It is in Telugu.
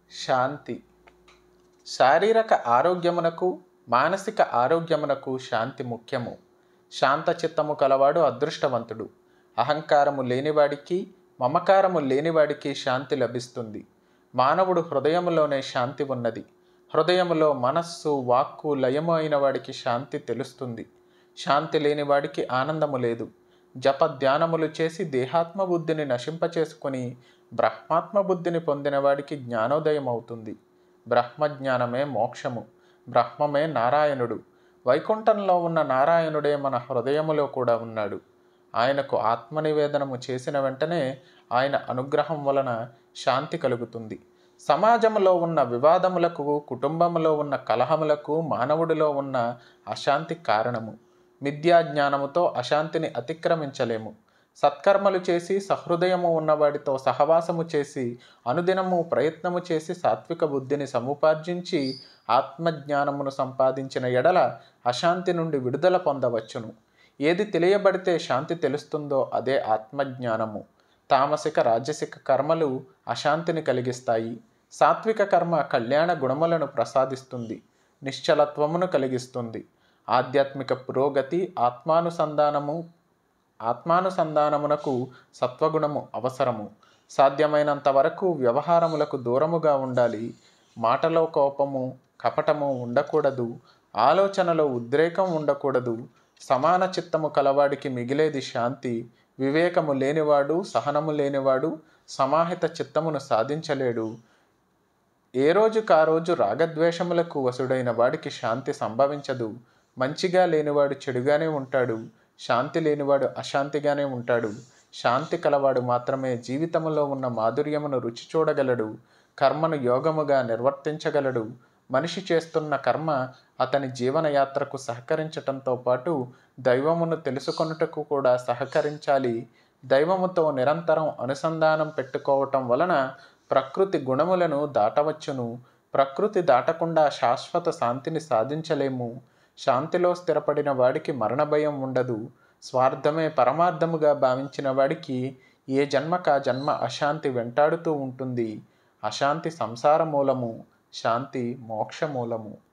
శాంతి శారీరక ఆరోగ్యమునకు మానసిక ఆరోగ్యమునకు శాంతి ముఖ్యము శాంత చిత్తము కలవాడు అదృష్టవంతుడు అహంకారము లేనివాడికి మమకారము లేనివాడికి శాంతి లభిస్తుంది మానవుడు హృదయములోనే శాంతి ఉన్నది హృదయములో మనస్సు వాక్కు లయము అయిన వాడికి శాంతి తెలుస్తుంది శాంతి లేని వాడికి ఆనందము లేదు జప ధ్యానములు చేసి దేహాత్మ బుద్ధిని నశింపచేసుకొని బ్రహ్మాత్మ బుద్ధిని పొందిన వాడికి జ్ఞానోదయం అవుతుంది బ్రహ్మజ్ఞానమే మోక్షము బ్రహ్మమే నారాయణుడు వైకుంఠంలో ఉన్న నారాయణుడే మన హృదయములో కూడా ఉన్నాడు ఆయనకు ఆత్మనివేదనము చేసిన వెంటనే ఆయన అనుగ్రహం వలన శాంతి కలుగుతుంది సమాజంలో ఉన్న వివాదములకు కుటుంబంలో ఉన్న కలహములకు మానవుడిలో ఉన్న అశాంతి కారణము మిథ్యా జ్ఞానముతో అశాంతిని అతిక్రమించలేము సత్కర్మలు చేసి సహృదయము ఉన్నవాడితో సహవాసము చేసి అనుదినము ప్రయత్నము చేసి సాత్విక బుద్ధిని సముపార్జించి ఆత్మజ్ఞానమును సంపాదించిన ఎడల అశాంతి నుండి విడుదల పొందవచ్చును ఏది తెలియబడితే శాంతి తెలుస్తుందో అదే ఆత్మజ్ఞానము తామసిక రాజసిక కర్మలు అశాంతిని కలిగిస్తాయి సాత్విక కర్మ కళ్యాణ గుణములను ప్రసాదిస్తుంది నిశ్చలత్వమును కలిగిస్తుంది ఆధ్యాత్మిక పురోగతి ఆత్మానుసంధానము ఆత్మానుసంధానమునకు సత్వగుణము అవసరము సాధ్యమైనంత వరకు వ్యవహారములకు దూరముగా ఉండాలి మాటలో కోపము కపటము ఉండకూడదు ఆలోచనలో ఉద్రేకం ఉండకూడదు సమాన చిత్తము కలవాడికి మిగిలేది శాంతి వివేకము లేనివాడు సహనము లేనివాడు సమాహిత చిత్తమును సాధించలేడు ఏ రోజుకు ఆ రోజు రాగద్వేషములకు వసుడైన వాడికి శాంతి సంభవించదు మంచిగా లేనివాడు చెడుగానే ఉంటాడు శాంతి లేనివాడు అశాంతిగానే ఉంటాడు శాంతి కలవాడు మాత్రమే జీవితంలో ఉన్న మాధుర్యమును రుచి చూడగలడు కర్మను యోగముగా నిర్వర్తించగలడు మనిషి చేస్తున్న కర్మ అతని జీవనయాత్రకు సహకరించటంతో పాటు దైవమును తెలుసుకొనుటకు కూడా సహకరించాలి దైవముతో నిరంతరం అనుసంధానం పెట్టుకోవటం వలన ప్రకృతి గుణములను దాటవచ్చును ప్రకృతి దాటకుండా శాశ్వత శాంతిని సాధించలేము శాంతిలో స్థిరపడిన వాడికి మరణ భయం ఉండదు స్వార్థమే పరమార్థముగా భావించిన వాడికి ఏ జన్మక జన్మ అశాంతి వెంటాడుతూ ఉంటుంది అశాంతి సంసార మూలము శాంతి మోక్ష మూలము